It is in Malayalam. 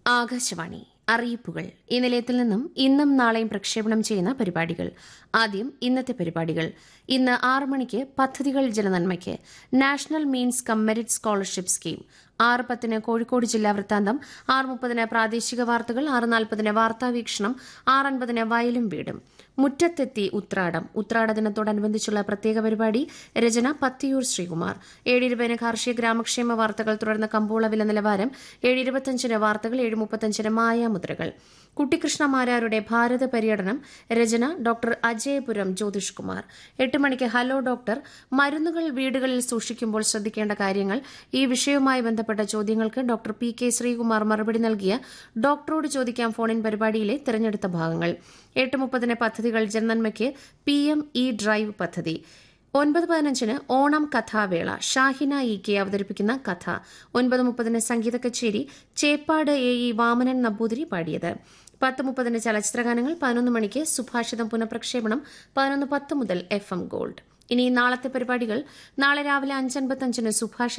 ആകാശവാണി അറിയിപ്പുകൾ ഈ നിലയത്തിൽ നിന്നും ഇന്നും നാളെയും പ്രക്ഷേപണം ചെയ്യുന്ന പരിപാടികൾ ആദ്യം ഇന്നത്തെ പരിപാടികൾ ഇന്ന് ആറ് മണിക്ക് പദ്ധതികൾ ജനനന്മയ്ക്ക് national means cum merit scholarship scheme ആറ് പത്തിന് കോഴിക്കോട് ജില്ലാ വൃത്താന്തം ആറ് മുപ്പതിന് പ്രാദേശിക വാർത്തകൾ ആറ് നാൽപ്പതിന് വാർത്താ വീക്ഷണം ആറ് അൻപതിന് വയലും വീടും മുറ്റത്തെത്തി ഉത്രാടം ഉത്രാട ദിനത്തോടനുബന്ധിച്ചുള്ള പ്രത്യേക പരിപാടി രചന പത്തിയൂർ ശ്രീകുമാർ ഏഴ് ഇരുപതിന് കാർഷിക ഗ്രാമക്ഷേമ വാർത്തകൾ തുടർന്ന് കമ്പോള വില നിലവാരം ഏഴ് ഇരുപത്തഞ്ചിന് വാർത്തകൾ ഏഴ് മുപ്പത്തഞ്ചിന് മായാമുദ്രകൾ കുട്ടിക്കൃഷ്ണമാരാരുടെ ഭാരത പര്യടനം രചന ഡോക്ടർ അജയപുരം ജ്യോതിഷ് കുമാർ എട്ട് മണിക്ക് ഹലോ ഡോക്ടർ മരുന്നുകൾ വീടുകളിൽ സൂക്ഷിക്കുമ്പോൾ ശ്രദ്ധിക്കേണ്ട കാര്യങ്ങൾ ഈ വിഷയവുമായി ബന്ധപ്പെട്ട ചോദ്യങ്ങൾക്ക് ഡോക്ടർ പി കെ ശ്രീകുമാർ മറുപടി നൽകിയ ഡോക്ടറോട് ചോദിക്കാം ഫോണിൻ പരിപാടിയിലെ തിരഞ്ഞെടുത്ത ഭാഗങ്ങൾ എട്ട് മുപ്പതിന് പദ്ധതികൾ ജനനന്മയ്ക്ക് പി എം ഇ ഡ്രൈവ് പദ്ധതി ഒൻപത് പതിനഞ്ചിന് ഓണം കഥാവേള ഷാഹിന ഇ കെ അവതരിപ്പിക്കുന്ന കഥ ഒൻപത് മുപ്പതിന് സംഗീത കച്ചേരി ചേപ്പാട് എ ഇ വാമനൻ നമ്പൂതിരി പാടിയത് പത്ത് മുപ്പതിന് ചലച്ചിത്രഗാനങ്ങൾ പതിനൊന്ന് മണിക്ക് സുഭാഷിതം പുനഃപ്രക്ഷേപണം പതിനൊന്ന് പത്ത് മുതൽ എഫ് എം ഗോൾഡ് ഇനി നാളത്തെ പരിപാടികൾ നാളെ രാവിലെ അഞ്ചൻപത്തഞ്ചിന് സുഭാഷിതം